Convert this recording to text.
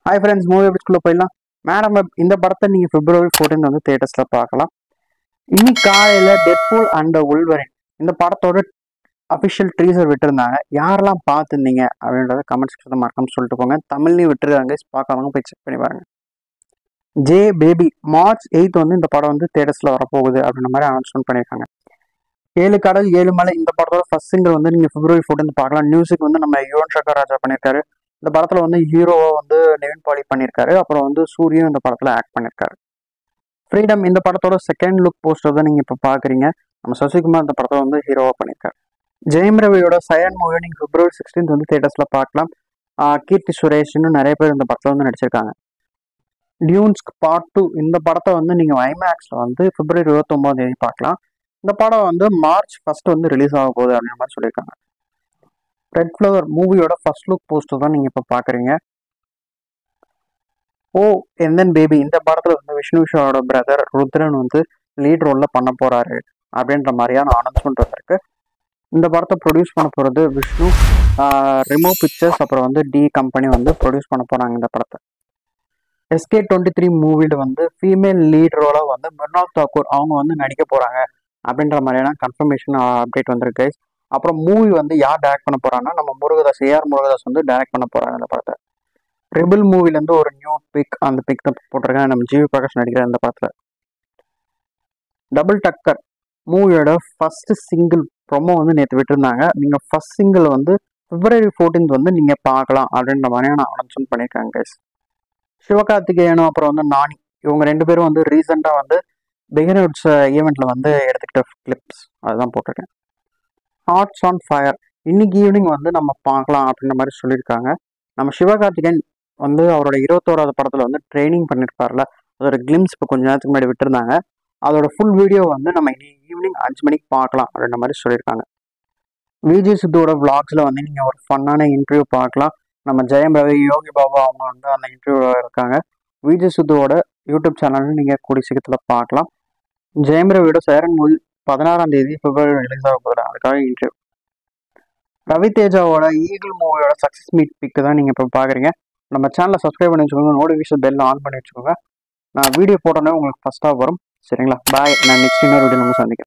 Hi friends movie எபிஸ்குள்ளே போயிடலாம் madam இந்த படத்தை நீங்கள் பிப்ரவரி ஃபோர்டீன் வந்து தேட்டர்ஸில் பார்க்கலாம் இன்னைக்கு காலையில் டெட்பூல் அண்ட் உள்வரின் இந்த படத்தோட அஃபிஷியல் ட்ரீசர் விட்டுருந்தாங்க யாரெல்லாம் பார்த்துருந்தீங்க அப்படின்றத கமெண்ட் செக்ஷனில் மறக்காம சொல்லிட்டு போங்க தமிழ்லையும் விட்டுருக்காங்க பார்க்காதவங்க போய் செக் பண்ணி பாருங்க ஜே பேபி மார்ச் எயித் வந்து இந்த படம் வந்து தேட்டர்ஸில் வரப்போகுது அப்படின்ற மாதிரி அனௌன்ஸ்மெண்ட் பண்ணியிருக்காங்க ஏழு கடல் ஏழு மலை இந்த படத்தோட ஃபர்ஸ்ட் சிங்கிள் வந்து நீங்கள் பிப்ரவரி ஃபோர்டீன் பார்க்கலாம் மியூசிக் வந்து நம்ம யுவன் சங்கர் ராஜா பண்ணியிருக்காரு இந்த படத்தில் வந்து ஹீரோவை வந்து நிவின் பாலி பண்ணியிருக்காரு அப்புறம் வந்து சூரியன் இந்த படத்தில் ஆக்ட் பண்ணியிருக்காரு ஃப்ரீடம் இந்த படத்தோட செகண்ட் லுக் போஸ்டர் தான் நீங்கள் இப்போ பார்க்குறீங்க நம்ம சசிகுமார் இந்த படத்தை வந்து ஹீரோவாக பண்ணியிருக்காரு ஜெயம் ரவியோட சயன் மூவி நீங்கள் பிப்ரவரி சிக்ஸ்டீன்த் வந்து தேட்டர்ஸில் பார்க்கலாம் ஆஹ் கீர்த்தி சுரேஷ் இன்னும் நிறைய பேர் இந்த படத்தில் வந்து நடிச்சிருக்காங்க டியூன்ஸ்க் பார்ட் டூ இந்த படத்தை வந்து நீங்கள் ஐமேக்ஸில் வந்து பிப்ரவரி இருபத்தொம்போது தேதி பார்க்கலாம் இந்த படம் வந்து மார்ச் ஃபர்ஸ்ட் வந்து ரிலீஸ் ஆக போகுது அப்படின்ற மாதிரி சொல்லியிருக்காங்க ரெட் ஃப்ளவர் மூவியோட ஃபர்ஸ்ட் லுக் போஸ்டர் தான் நீங்கள் இப்போ பார்க்குறீங்க ஓ எந்தன் பேபி இந்த படத்தில் வந்து விஷ்ணு விஷாவோட பிரதர் ருத்ரன் வந்து லீட் ரோலில் பண்ண போகிறாரு அப்படின்ற மாதிரியான அனௌன்ஸ்மெண்ட் வந்திருக்கு இந்த படத்தை ப்ரொடியூஸ் பண்ண போகிறது விஷ்ணு ரிமோ பிக்சர்ஸ் அப்புறம் வந்து டி கம்பெனி வந்து ப்ரொடியூஸ் பண்ண போகிறாங்க இந்த படத்தை எஸ்கே டுவெண்ட்டி த்ரீ மூவியில் வந்து ஃபீமேல் லீட் ரோலாக வந்து மிர்னால் தாக்கூர் அவங்க வந்து நடிக்க போகிறாங்க அப்படின்ற மாதிரியான கன்ஃபர்மேஷன் அப்டேட் வந்திருக்கு guys. அப்புறம் மூவி வந்து யார் டைரக்ட் பண்ண போறாங்கன்னா நம்ம முருகதாஸ் ஏஆர் முருகதாஸ் வந்து டைரக்ட் பண்ண போறாங்க அந்த படத்தை ரிபிள் மூவிலேருந்து ஒரு நியூ பிக் அந்த பிக் தான் போட்டிருக்காங்க நம்ம ஜிவி பிரகாஷ் நடிக்கிற இந்த படத்தில் டபுள் டக்கர் மூவியோட ஃபர்ஸ்ட் சிங்கிள் ப்ரொமோ வந்து நேற்று விட்டுருந்தாங்க நீங்கள் ஃபர்ஸ்ட் சிங்கிள் வந்து பிப்ரவரி ஃபோர்டீன்த் வந்து நீங்கள் பார்க்கலாம் அப்படின்ற மாதிரியான அனௌன்ஸ்மெண்ட் பண்ணியிருக்காங்க கைஸ் சிவகார்த்திகேயனும் அப்புறம் வந்து நானி இவங்க ரெண்டு பேரும் வந்து ரீசெண்டாக வந்து பிகினர்ஸ் ஈவெண்ட்ல வந்து எடுத்துக்கிட்ட கிளிப்ஸ் அதுதான் போட்டிருக்கேன் ஹார்ட்ஸ் ஆன் ஃபயர் இன்னைக்கு ஈவினிங் வந்து நம்ம பார்க்கலாம் அப்படின்ற மாதிரி சொல்லியிருக்காங்க நம்ம சிவகார்த்திகேயன் வந்து அவரோட இருபத்தோராவது படத்தில் வந்து ட்ரைனிங் பண்ணியிருப்பார்ல அதோட கிளிம்ஸ் இப்போ கொஞ்ச நேரத்துக்கு முன்னாடி விட்டுருந்தாங்க அதோட ஃபுல் வீடியோ வந்து நம்ம இன்னைக்கு ஈவினிங் அஞ்சு மணிக்கு பார்க்கலாம் அப்படின்ற மாதிரி சொல்லியிருக்காங்க விஜய் சித்துவோட vlogsல வந்து நீங்கள் ஒரு ஃபன்னான இன்டர்வியூ பார்க்கலாம் நம்ம ஜெயம் ரவி யோகி பாபா அவங்க வந்து அந்த இன்டர்வியூவில் இருக்காங்க விஜய் சித்துவோட யூடியூப் சேனல் நீங்கள் கூடி சீக்கிரத்தில் பார்க்கலாம் ஜெயம் ரவியோட சேரன் மூவி பதினாறாம் தேதி பிப்ரவரி ரிலீஸ் ஆக போகுது அதுக்காக இன்டர்வியூ ரவி தேஜாவோட ஈகிள் மூவியோட சக்ஸஸ் மீட் பிக்கு தான் நீங்கள் இப்போ பார்க்குறீங்க நம்ம சேனலை சப்ஸ்கிரைப் பண்ணி வச்சுக்கோங்க நோட்டிஃபிகேஷன் பெல் ஆன் பண்ணி வச்சுக்கோங்க நான் வீடியோ போட்டோன்னே உங்களுக்கு ஃபஸ்ட்டாக வரும் சரிங்களா பாய் நான் நெக்ஸ்ட் இன்னொரு வீடியோ நம்ம சந்திக்கிறேன்